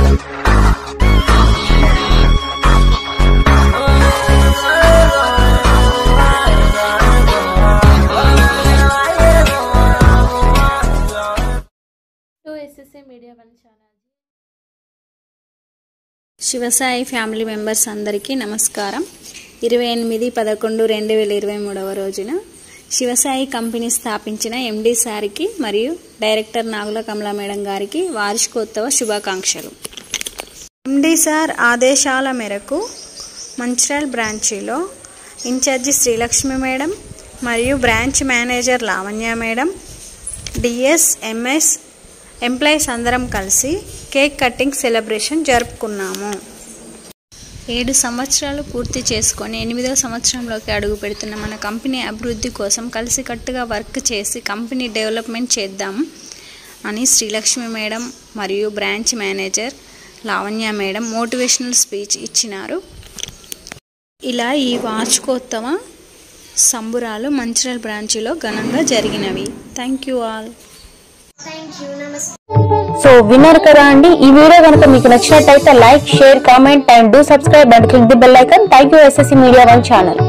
to SSA media one channel Shivasai family members అందరికీ నమస్కారం ఇరవై ఎనిమిది పదకొండు రెండు వేల ఇరవై మూడవ రోజున శివసాయి కంపెనీ స్థాపించిన ఎండి సారికి మరియు డైరెక్టర్ నాగుల కమలా మేడం గారికి వార్షికోత్సవ శుభాకాంక్షలు ఎండి సార్ ఆదేశాల మేరకు మంచిర్యాల్ బ్రాంచీలో ఇన్ఛార్జి శ్రీలక్ష్మి మేడం మరియు branch manager Lavanya madam DS MS employees అందరం కలిసి కేక్ కటింగ్ సెలబ్రేషన్ జరుపుకున్నాము ఏడు సంవత్సరాలు పూర్తి చేసుకొని ఎనిమిదవ సంవత్సరంలోకి అడుగు పెడుతున్న మన కంపెనీ అభివృద్ధి కోసం కలిసికట్టుగా వర్క్ చేసి కంపెనీ డెవలప్మెంట్ చేద్దాం అని శ్రీలక్ష్మి మేడం మరియు branch manager Lavanya madam motivational speech ఇచ్చినారు ఇలా ఈ వార్షికోత్సవ సంబురాలు మంచిర్యాల బ్రాంచ్లో ఘనంగా జరిగినవి థ్యాంక్ యూ ఆల్ సో విన్నారు కదా అండి ఈ వీడియో కనుక మీకు నచ్చినట్టయితే like share comment and do subscribe and click the bell icon thank you SSC media one channel